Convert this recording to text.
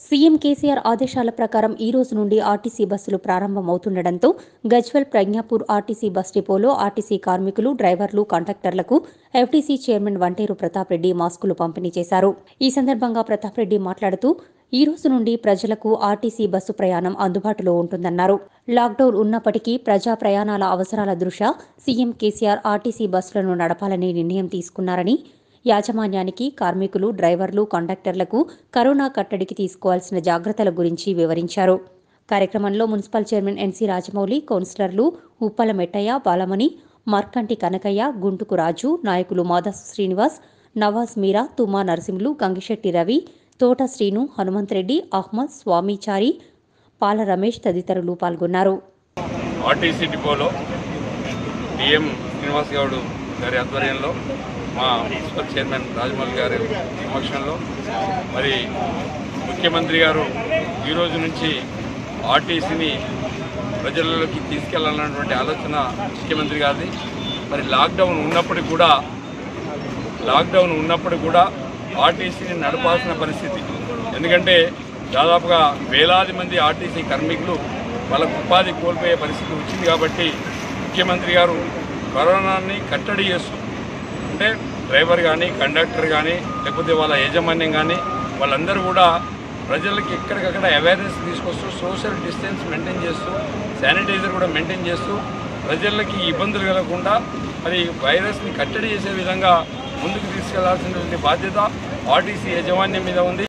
CM KCR ఆదేశాల ప్రకారం ఈ రోజు నుండి ఆర్టీసీ బస్సులు ప్రారంభమవుతుండటంతో గజ్వెల్ ప్రజ్ఞాపూర్ ఆర్టీసీ బస్ డిపోలో ఆర్టీసీ కార్మికులు డ్రైవర్లు కండక్టర్లకు ఎఫ్టీసీ చైర్మన్ వంటేరు ప్రతాప్ రెడ్డి మాస్కులు పంపిణీ చేశారు ఈ సందర్భంగా ప్రతాప్ రెడ్డి మాట్లాడుతూ ఈ రోజు నుండి ప్రజలకు ఆర్టీసీ బస్సు ప్రయాణం అందుబాటులో ఉంటుందన్నారు లాక్డౌన్ ఉన్నప్పటికీ ప్రజా ప్రయాణాల అవసరాల దృష్ట్యా సీఎం కేసీఆర్ ఆర్టీసీ బస్సులను నడపాలని నిర్ణయం తీసుకున్నారని యాజమాన్యానికి కార్మికులు డ్రైవర్లు కండక్టర్లకు కరోనా కట్టడికి తీసుకోవాల్సిన జాగ్రత్తల గురించి వివరించారు కార్యక్రమంలో మున్సిపల్ చైర్మన్ ఎన్సీ రాజమౌళి కౌన్సిలర్లు ఉప్పల మెట్టయ్య బాలమణి మార్కంటి కనకయ్య గుంటుకు రాజు నాయకులు మాదాసు శ్రీనివాస్ నవాజ్ మీరా తుమ్మా నరసింహులు గంగిశెట్టి రవి తోట శ్రీను హనుమంత్ రెడ్డి అహ్మద్ స్వామిచారి పాల రమేష్ తదితరులు పాల్గొన్నారు ఆర్టీసీ డిపోలో డిఎం శ్రీనివాస్ గౌడ్ గారి ఆధ్వర్యంలో మా మున్సిపల్ చైర్మన్ రాజమౌళి గారి సమక్షంలో మరి ముఖ్యమంత్రి గారు ఈరోజు నుంచి ఆర్టీసీని ప్రజలలోకి తీసుకెళ్లాలన్నటువంటి ఆలోచన ముఖ్యమంత్రి గారిది మరి లాక్డౌన్ ఉన్నప్పటికి కూడా లాక్డౌన్ ఉన్నప్పుడు కూడా ఆర్టీసీని నడపాల్సిన పరిస్థితి ఎందుకంటే దాదాపుగా వేలాది మంది ఆర్టీసీ కార్మికులు వాళ్ళకు ఉపాధి కోల్పోయే పరిస్థితి వచ్చింది కాబట్టి ముఖ్యమంత్రి గారు కరోనాని కట్టడి చేస్తూ అంటే డ్రైవర్ కానీ కండక్టర్ కానీ లేకపోతే వాళ్ళ యాజమాన్యం కానీ వాళ్ళందరూ కూడా ప్రజలకి ఎక్కడికక్కడ అవేర్నెస్ తీసుకొస్తూ సోషల్ డిస్టెన్స్ మెయింటైన్ చేస్తూ శానిటైజర్ కూడా మెయింటైన్ చేస్తూ ప్రజలకి ఇబ్బందులు కలగకుండా మరి వైరస్ని కట్టడి చేసే విధంగా ముందుకు తీసుకెళ్లాల్సినటువంటి బాధ్యత ఆర్టీసీ యాజమాన్యం మీద ఉంది